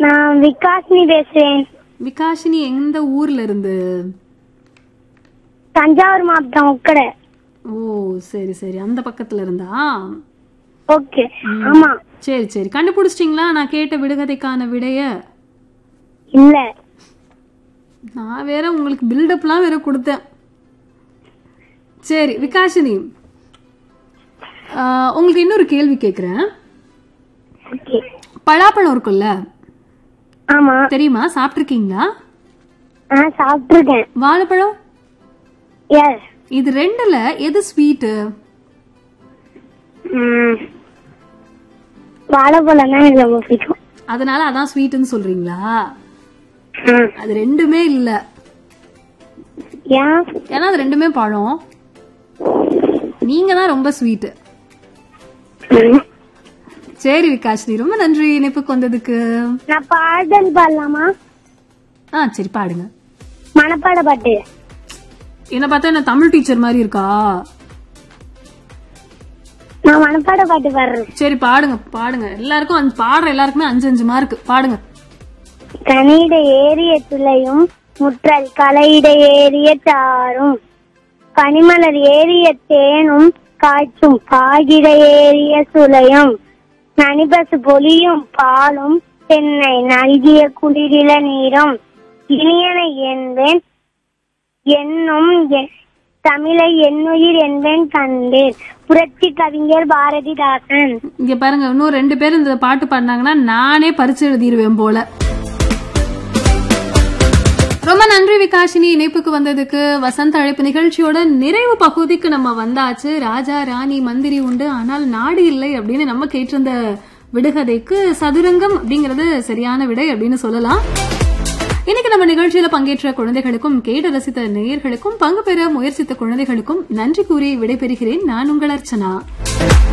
நான் விகாஷினி பேசுறேன் விகாஷினி எந்த ஊர்ல இருந்து தஞ்சாவூர் மாவட்டம் உக்கடை ஓ சரி சரி அந்த பக்கத்துல இருந்தா ஓகே ஆமா சரி சரி கண்டுபிடிச்சிட்டிங்களா நான் கேட்ட விடுகதைக்கான விடைய இல்ல நான் வேற உங்களுக்கு பில்டப்லாம் வேற கொடுத்தேன் சரி விகாஷினி ஆஹ், உங்களுக்கு இன்னொரு கேள்வி கேக்குறேன் ஓகே பலாப்பழம் இருக்குல்ல ஆமா தெரியுமா சாப்பிட்டிருக்கீங்களா நான் சாப்பிட்டுருக்கேன் வாழைப்பழம் எஸ் இது ரெண்டுல எது ஸ்வீட்டு வாழைப்பழம் தான் எனக்கு ரொம்ப பிடிக்கும் அதனால அதான் ஸ்வீட்டுன்னு சொல்றீங்களா ம். அது ரெண்டுமே இல்ல ஏன் ஏன்னா அது ரெண்டுமே பழம் நீங்க தான் ரொம்ப ஸ்வீட் ம். சரி விகாஷினி ரொம்ப நன்றி இணைப்புக்கு வந்ததுக்கு நான் பாடல் பாடலாமா ஆ சரி பாடுங்க மனப்பாட பாட்டு என்ன பார்த்தா என்ன தமிழ் டீச்சர் மாதிரி இருக்கா நான் மனப்பாட பாட்டு பாடுறேன் சரி பாடுங்க பாடுங்க எல்லாருக்கும் அஞ்சு- பாடுற எல்லாருக்குமே அஞ்சு அஞ்சு மார்க் பாடுங்க கனியிட ஏறிய துளையும் முற்றல் கலையிட ஏறிய தாரும் பனிமலர் ஏறிய தேனும் காய்ச்சும் பாகிட ஏறிய சுளையும் நனிபசு பொலியும் பாலும் தென்னை நல்கிய குளிரில நீரும் இனியன என்பேன் என்னும் எ- தமிழை என்னுயிர் என்பேன் கண்டேன் புரட்சி கவிஞர் பாரதிதாசன் இங்க பாருங்க இன்னும் ரெண்டு பேரும் இந்த பாட்டு பாடினாங்கன்னா நானே பரிச்சு எழுதிருவேன் போல ரொம்ப நன்றி விகாஷினி இணைப்புக்கு வந்ததுக்கு வசந்த அழைப்பு நிகழ்ச்சியோட நிறைவு பகுதிக்கு நம்ம வந்தாச்சு ராஜா ராணி மந்திரி உண்டு ஆனால் நாடு இல்லை அப்படின்னு நம்ம கேட்டிருந்த விடுகதைக்கு சதுரங்கம் அப்படிங்கறது சரியான விடை அப்படின்னு சொல்லலாம் இன்னைக்கு நம்ம நிகழ்ச்சியில பங்கேற்ற குழந்தைகளுக்கும் கேட்டு ரசித்த நேயர்களுக்கும் பங்கு பெற முயற்சித்த குழந்தைகளுக்கும் நன்றி கூறி விடைபெறுகிறேன் நான் உங்கள் அர்ச்சனா